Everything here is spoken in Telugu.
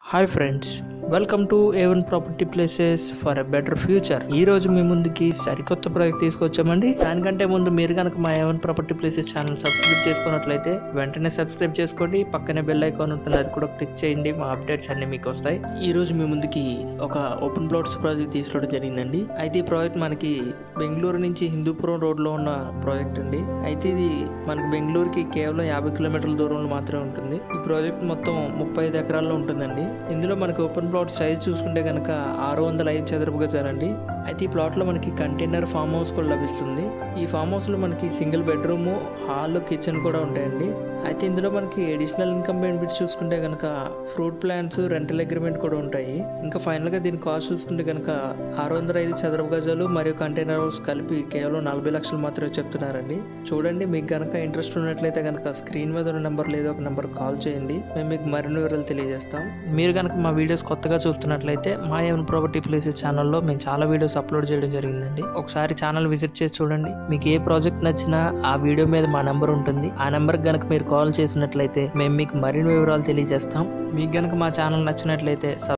hi friends welcome to A one property places for a better future ఈ రోజు మీ ముందుకి సరికొత్త ప్రాజెక్ట్ తీసుకొచ్చామండి దానికంటే ముందు మీరు కనుక మా A one property places channel subscribe చేసుకున్నట్లయితే వెంటనే సబ్స్క్రైబ్ చేసుకోండి పక్కనే బెల్ ఐకాన్ ఉంటుంది అది కూడా క్లిక్ చేయండి మా అప్డేట్స్ అన్ని మీకు వస్తాయి ఈ రోజు మీ ముందుకి ఒక ఓపెన్ ప్లాట్స్ ప్రాజెక్ట్ తీసుకురావడం జరిగిందండి అయితే ఈ ప్రాజెక్ట్ మనకి బెంగళూరు నుంచి హిందూపురం రోడ్లో ఉన్న ప్రాజెక్ట్ అండి అయితే ఇది మనకి బెంగళూరుకి కేవలం యాభై కిలోమీటర్ల దూరంలో మాత్రమే ఉంటుంది ఈ ప్రాజెక్ట్ మొత్తం ముప్పై ఐదు ఎకరాల్లో ఉంటుందండి ఇందులో మనకి ఓపెన్ ప్లాట్ సైజ్ చూసుకుంటే కనుక ఆరు వందల ఐదు చదరపు గజాలండి అయితే ఈ ప్లాట్లో మనకి కంటైనర్ ఫామ్ హౌస్ కూడా లభిస్తుంది ఈ ఫామ్ హౌస్లో మనకి సింగిల్ బెడ్రూమ్ హాల్ కిచెన్ కూడా ఉంటాయండి అయితే ఇందులో మనకి అడిషనల్ ఇన్కమ్ బెనిఫిట్స్ చూసుకుంటే కనుక ఫ్రూట్ ప్లాంట్స్ రెంటల్ అగ్రిమెంట్ కూడా ఉంటాయి ఇంకా ఫైనల్గా దీని కాస్ట్ చూసుకుంటే కనుక ఆరు వందల ఐదు చదరపు గజాలు మరియు కంటైనర్ హౌస్ కలిపి కేవలం నలభై లక్షలు మాత్రమే చెప్తున్నారండి చూడండి మీకు కనుక ఇంట్రెస్ట్ ఉన్నట్లయితే కనుక స్క్రీన్ మీద ఉన్న నెంబర్ లేదా ఒక నెంబర్ కాల్ చేయండి మేము మీకు మరిన్ని వివరాలు తెలియజేస్తాం మీరు కనుక మా వీడియోస్ కొత్తగా చూస్తున్నట్లయితే మా ఏవన్ ప్రాపర్టీ ప్లేసెస్ ఛానల్లో మేము చాలా వీడియోస్ అప్లోడ్ చేయడం జరిగిందండి ఒకసారి ఛానల్ విజిట్ చేసి చూడండి మీకు ఏ ప్రాజెక్ట్ నచ్చినా ఆ వీడియో మీద మా నెంబర్ ఉంటుంది ఆ నెంబర్ కనుక మీరు కాల్ చేసినట్లయితే మేము మీకు మరిన్ని వివరాలు తెలియజేస్తాం మీకు కనుక మా ఛానల్ నచ్చినట్లయితే